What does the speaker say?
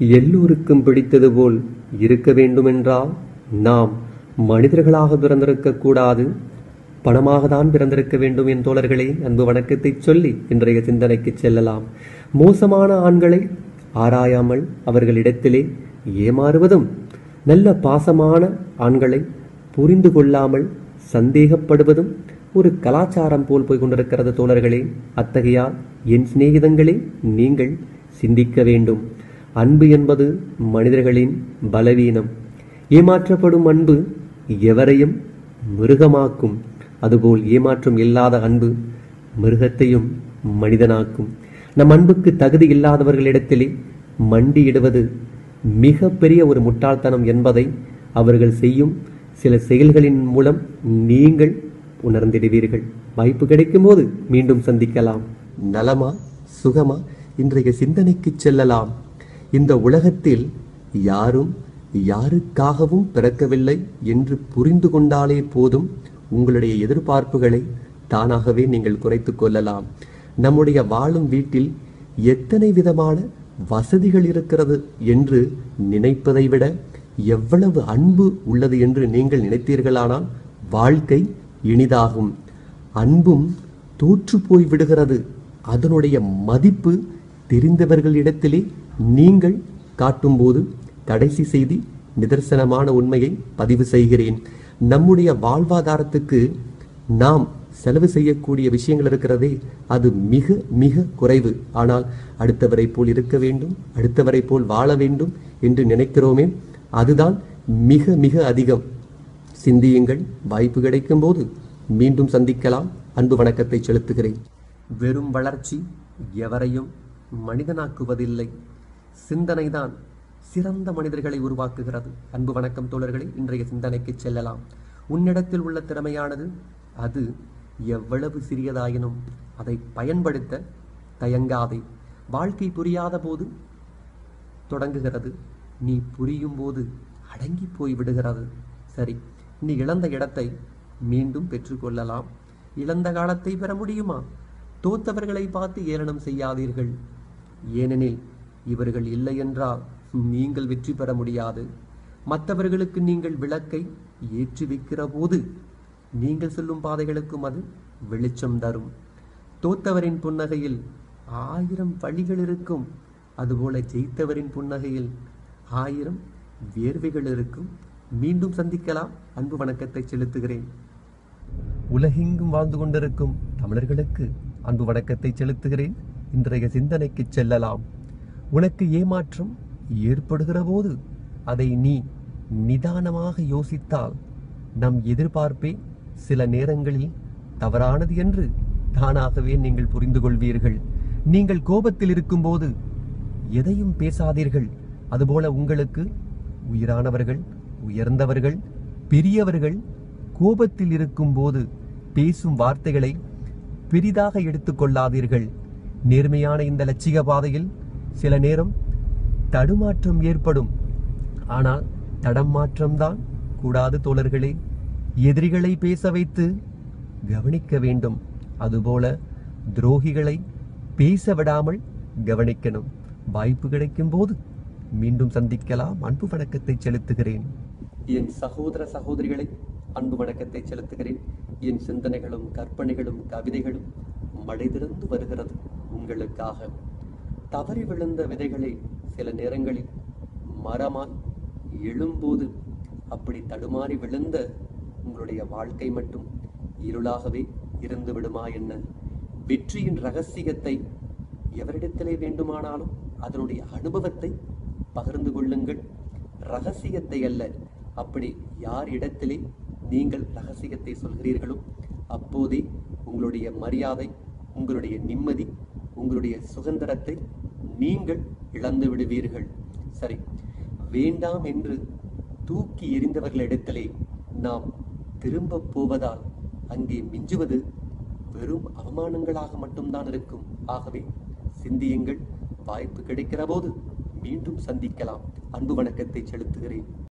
எல்லோருக்கும் பிடித்தது போல் இருக்க வேண்டுமென்றால் நாம் மனிதர்களாக பிறந்திருக்க கூடாது பணமாக தான் பிறந்திருக்க வேண்டும் என் தோழர்களே அன்பு வணக்கத்தை சொல்லி இன்றைய சிந்தனைக்கு செல்லலாம் மோசமான ஆண்களை ஆராயாமல் அவர்களிடத்திலே ஏமாறுவதும் நல்ல பாசமான ஆண்களை புரிந்து கொள்ளாமல் சந்தேகப்படுவதும் ஒரு கலாச்சாரம் போல் போய் கொண்டிருக்கிறது தோழர்களே அத்தகையால் என் சிநேகிதங்களே நீங்கள் சிந்திக்க வேண்டும் அன்பு என்பது மனிதர்களின் பலவீனம் ஏமாற்றப்படும் அன்பு எவரையும் மிருகமாக்கும் அதுபோல் ஏமாற்றம் இல்லாத அன்பு மிருகத்தையும் மனிதனாக்கும் நம் அன்புக்கு தகுதி இல்லாதவர்களிடத்திலே மண்டியிடுவது மிக பெரிய ஒரு முட்டாள்தனம் என்பதை அவர்கள் செய்யும் சில செயல்களின் மூலம் நீங்கள் உணர்ந்திடுவீர்கள் வாய்ப்பு கிடைக்கும் போது மீண்டும் சந்திக்கலாம் நலமா சுகமா இன்றைய சிந்தனைக்கு செல்லலாம் இந்த உலகத்தில் யாரும் யாருக்காகவும் பிறக்கவில்லை என்று புரிந்து கொண்டாலே போதும் உங்களுடைய எதிர்பார்ப்புகளை தானாகவே நீங்கள் குறைத்துக் கொள்ளலாம் நம்முடைய வாழும் வீட்டில் எத்தனை விதமான வசதிகள் இருக்கிறது என்று நினைப்பதை விட எவ்வளவு அன்பு உள்ளது என்று நீங்கள் நினைத்தீர்களானால் வாழ்க்கை இனிதாகும் அன்பும் தோற்று போய் விடுகிறது அதனுடைய மதிப்பு தெரிந்தவர்களிடத்திலே நீங்கள் காட்டும்போது கடைசி செய்தி நிதர்சனமான உண்மையை பதிவு செய்கிறேன் நம்முடைய வாழ்வாதாரத்துக்கு நாம் செலவு செய்யக்கூடிய விஷயங்கள் இருக்கிறதே அது மிக மிக குறைவு ஆனால் அடுத்தவரை போல் இருக்க வேண்டும் அடுத்தவரை போல் வாழ வேண்டும் என்று நினைக்கிறோமே அதுதான் மிக மிக அதிகம் சிந்தியுங்கள் வாய்ப்பு கிடைக்கும் போது மீண்டும் சந்திக்கலாம் அன்பு வணக்கத்தை செலுத்துகிறேன் வெறும் வளர்ச்சி எவரையும் மனிதனாக்குவதில்லை சிந்தனைதான் சிறந்த மனிதர்களை உருவாக்குகிறது அன்பு வணக்கம் தோழர்களே இன்றைய சிந்தனைக்கு செல்லலாம் உன்னிடத்தில் உள்ள திறமையானது அது எவ்வளவு சிறியதாயினும் அதை பயன்படுத்த தயங்காதே வாழ்க்கை புரியாத போது தொடங்குகிறது நீ புரியும் போது அடங்கி போய் விடுகிறது சரி நீ இழந்த இடத்தை மீண்டும் பெற்றுக்கொள்ளலாம் இழந்த காலத்தை பெற முடியுமா தோத்தவர்களை பார்த்து ஏளனம் செய்யாதீர்கள் ஏனெனில் இவர்கள் இல்லை என்றால் நீங்கள் வெற்றி பெற முடியாது மற்றவர்களுக்கு நீங்கள் விளக்கை ஏற்றி வைக்கிற போது நீங்கள் செல்லும் பாதைகளுக்கும் அது வெளிச்சம் தரும் தோத்தவரின் புன்னகையில் ஆயிரம் வழிகள் இருக்கும் அதுபோல ஜெயித்தவரின் புன்னகையில் ஆயிரம் வேர்வைகள் இருக்கும் மீண்டும் சந்திக்கலாம் அன்பு வணக்கத்தை செலுத்துகிறேன் உலகெங்கும் வாழ்ந்து கொண்டிருக்கும் தமிழர்களுக்கு அன்பு வணக்கத்தை செலுத்துகிறேன் இன்றைய சிந்தனைக்கு செல்லலாம் உனக்கு ஏமாற்றம் ஏற்படுகிற போது அதை நீ நிதானமாக யோசித்தால் நம் எதிர்பார்ப்பே சில நேரங்களில் தவறானது என்று தானாகவே நீங்கள் புரிந்து கொள்வீர்கள் நீங்கள் கோபத்தில் இருக்கும்போது எதையும் பேசாதீர்கள் அதுபோல உங்களுக்கு உயிரானவர்கள் உயர்ந்தவர்கள் பெரியவர்கள் கோபத்தில் இருக்கும்போது பேசும் வார்த்தைகளை பெரிதாக எடுத்துக்கொள்ளாதீர்கள் நேர்மையான இந்த லட்சிய பாதையில் சில நேரம் தடுமாற்றம் ஏற்படும் ஆனால் தடம் மாற்றம்தான் கூடாது தோழர்களே எதிரிகளை பேச வைத்து கவனிக்க வேண்டும் அதுபோல துரோகிகளை பேச விடாமல் கவனிக்கணும் வாய்ப்பு கிடைக்கும் போது மீண்டும் சந்திக்கலாம் அன்பு வணக்கத்தை செலுத்துகிறேன் என் சகோதர சகோதரிகளை அன்பு வணக்கத்தை செலுத்துகிறேன் என் சிந்தனைகளும் கற்பனைகளும் கவிதைகளும் மழை திறந்து வருகிறது உங்களுக்காக தவறி விழுந்த விதைகளை சில நேரங்களில் மரமாய் எழும்போது அப்படி தடுமாறி விழுந்த உங்களுடைய வாழ்க்கை மட்டும் இருளாகவே இருந்து விடுமா என்ன வெற்றியின் ரகசியத்தை எவரிடத்திலே வேண்டுமானாலும் அதனுடைய அனுபவத்தை பகிர்ந்து கொள்ளுங்கள் ரகசியத்தை அல்ல அப்படி யார் இடத்திலே நீங்கள் ரகசியத்தை சொல்கிறீர்களோ அப்போதே உங்களுடைய மரியாதை உங்களுடைய நிம்மதி உங்களுடைய சுதந்திரத்தை நீங்கள் இழந்து விடுவீர்கள் சரி வேண்டாம் என்று தூக்கி எறிந்தவர்களிடத்திலே நாம் திரும்ப போவதால் அங்கே மிஞ்சுவது வெறும் அவமானங்களாக மட்டும்தான் இருக்கும் ஆகவே சிந்தியுங்கள் வாய்ப்பு கிடைக்கிற போது மீண்டும் சந்திக்கலாம் அன்பு வணக்கத்தை செலுத்துகிறேன்